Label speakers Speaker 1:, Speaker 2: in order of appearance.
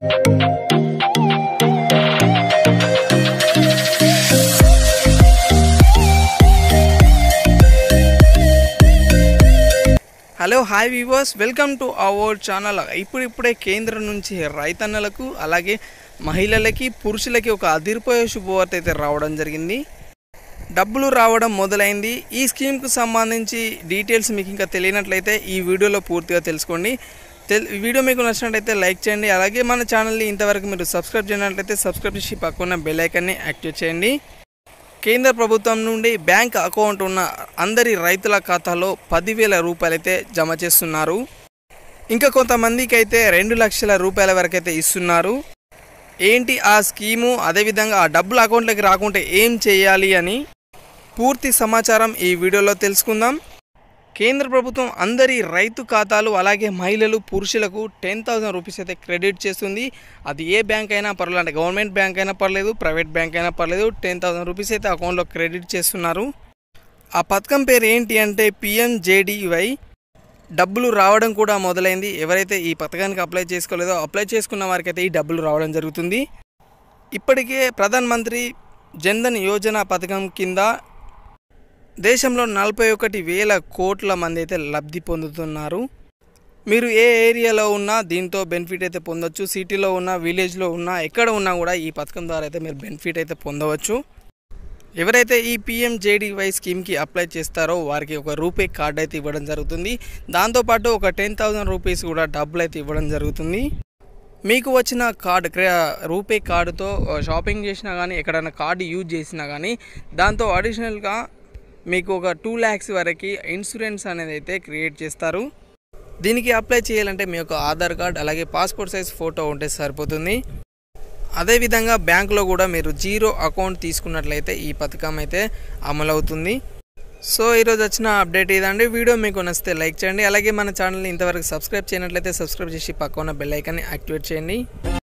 Speaker 1: hello hi viewers welcome to our channel ఇప్పుడు ఇప్పుడే కేంద్రం నుంచి రైతన్నలకు అలాగే మహిళలకి పురుషులకి ఒక అదిరిపోయే శుభవార్త అయితే రావడం జరిగింది డబ్బులు రావడం మొదలైంది ఈ స్కీమ్కు సంబంధించి డీటెయిల్స్ మీకు ఇంకా తెలియనట్లయితే ఈ వీడియోలో పూర్తిగా తెలుసుకోండి తెల్ ఈ వీడియో మీకు నచ్చినట్లయితే లైక్ చేయండి అలాగే మన ఛానల్ని ఇంతవరకు మీరు సబ్స్క్రైబ్ చేయనట్లయితే సబ్స్క్రైబ్ చేసి పక్కన బెల్ ఐకాన్ని యాక్టివేట్ చేయండి కేంద్ర ప్రభుత్వం నుండి బ్యాంక్ అకౌంట్ ఉన్న అందరి రైతుల ఖాతాలో పదివేల రూపాయలైతే జమ చేస్తున్నారు ఇంకా కొంతమందికి అయితే రెండు లక్షల రూపాయల వరకు అయితే ఇస్తున్నారు ఏంటి ఆ స్కీము అదేవిధంగా ఆ డబ్బులు అకౌంట్లోకి రాకుంటే ఏం చేయాలి అని పూర్తి సమాచారం ఈ వీడియోలో తెలుసుకుందాం కేంద్ర ప్రభుత్వం అందరి రైతు ఖాతాలు అలాగే మహిళలు పురుషులకు టెన్ థౌసండ్ రూపీస్ అయితే క్రెడిట్ చేస్తుంది అది ఏ బ్యాంక్ అయినా పర్లేదు అంటే గవర్నమెంట్ బ్యాంక్ అయినా పర్లేదు ప్రైవేట్ బ్యాంక్ అయినా పర్లేదు టెన్ థౌసండ్ రూపీస్ అయితే అకౌంట్లో క్రెడిట్ చేస్తున్నారు ఆ పథకం పేరు ఏంటి అంటే పిఎంజేడివై డబ్బులు రావడం కూడా మొదలైంది ఎవరైతే ఈ పథకానికి అప్లై చేసుకోలేదో అప్లై చేసుకున్న వారికి అయితే ఈ డబ్బులు రావడం జరుగుతుంది ఇప్పటికే ప్రధాన మంత్రి జన్ధన్ యోజన పథకం కింద దేశంలో నలభై ఒకటి వేల కోట్ల మంది అయితే లబ్ధి పొందుతున్నారు మీరు ఏ ఏరియాలో ఉన్నా దీంతో బెనిఫిట్ అయితే పొందొచ్చు సిటీలో ఉన్నా విలేజ్లో ఉన్నా ఎక్కడ ఉన్నా కూడా ఈ పథకం ద్వారా అయితే మీరు బెనిఫిట్ అయితే పొందవచ్చు ఎవరైతే ఈ పిఎంజేడివై స్కీమ్కి అప్లై చేస్తారో వారికి ఒక రూపే కార్డ్ అయితే ఇవ్వడం జరుగుతుంది దాంతోపాటు ఒక టెన్ థౌసండ్ రూపీస్ కూడా డబ్బులు అయితే ఇవ్వడం జరుగుతుంది మీకు వచ్చిన కార్డు రూపే కార్డుతో షాపింగ్ చేసినా కానీ ఎక్కడైనా కార్డు యూజ్ చేసినా కానీ దాంతో అడిషనల్గా మీకు ఒక టూ ల్యాక్స్ వరకు ఇన్సూరెన్స్ అనేది అయితే క్రియేట్ చేస్తారు దీనికి అప్లై చేయాలంటే మీ యొక్క ఆధార్ కార్డ్ అలాగే పాస్పోర్ట్ సైజ్ ఫోటో ఉంటే సరిపోతుంది అదేవిధంగా బ్యాంకులో కూడా మీరు జీరో అకౌంట్ తీసుకున్నట్లయితే ఈ పథకం అయితే అమలవుతుంది సో ఈరోజు వచ్చిన అప్డేట్ ఇదండి వీడియో మీకు నచ్చితే లైక్ చేయండి అలాగే మన ఛానల్ని ఇంతవరకు సబ్స్క్రైబ్ చేయనట్లయితే సబ్స్క్రైబ్ చేసి పక్కన బెల్ ఐకాన్ని యాక్టివేట్ చేయండి